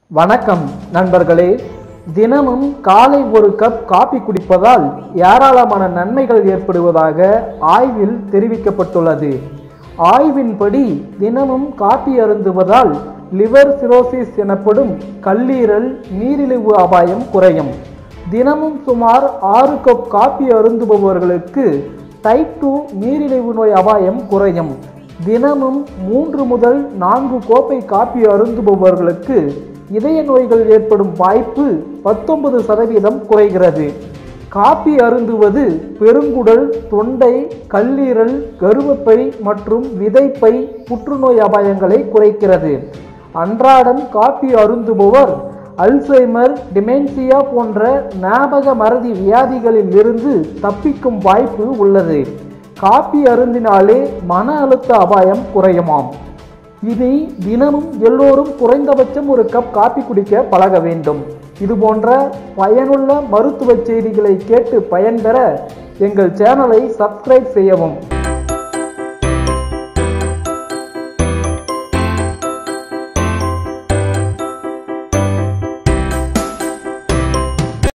வணக்கம் நண்பர்களே தினமும் காலை ஒரு கப் காபி குடிப்பதால் ஏராளமான நன்மைகள் ஏற்படுவதாக ஆய்வில் தெரிவிக்கப்பட்டுள்ளது ஆய்வின்படி தினமும் காபி அருந்துவதால் லிவர் சிரோசிஸ் எனப்படும் கல்லீரல் நீரிழிவு அபாயம் குறையும் தினமும் சுமார் ஆறு கப் காபி அருந்துபவர்களுக்கு டைப் டூ நீரிழிவு நோய் அபாயம் குறையும் தினமும் மூன்று முதல் நான்கு கோப்பை காப்பி அருந்துபவர்களுக்கு இதய நோய்கள் ஏற்படும் வாய்ப்பு பத்தொன்பது சதவீதம் குறைகிறது காப்பி அருந்துவது பெருங்குடல் தொண்டை கல்லீரல் கருவப்பை மற்றும் விதைப்பை புற்றுநோய் அபாயங்களை குறைக்கிறது அன்றாடம் காப்பி அருந்துபவர் அல்சைமர் டிமென்சியா போன்ற ஞாபக மறதி வியாதிகளில் இருந்து தப்பிக்கும் வாய்ப்பு உள்ளது காப்பி அருந்தினாலே மன அழுத்த அபாயம் குறையுமாம் இனி தினமும் எல்லோரும் குறைந்தபட்சம் ஒரு கப் காப்பி குடிக்க பழக வேண்டும் இது போன்ற பயனுள்ள மருத்துவ செய்திகளை கேட்டு பயன்பெற எங்கள் சேனலை சப்ஸ்கிரைப் செய்யவும்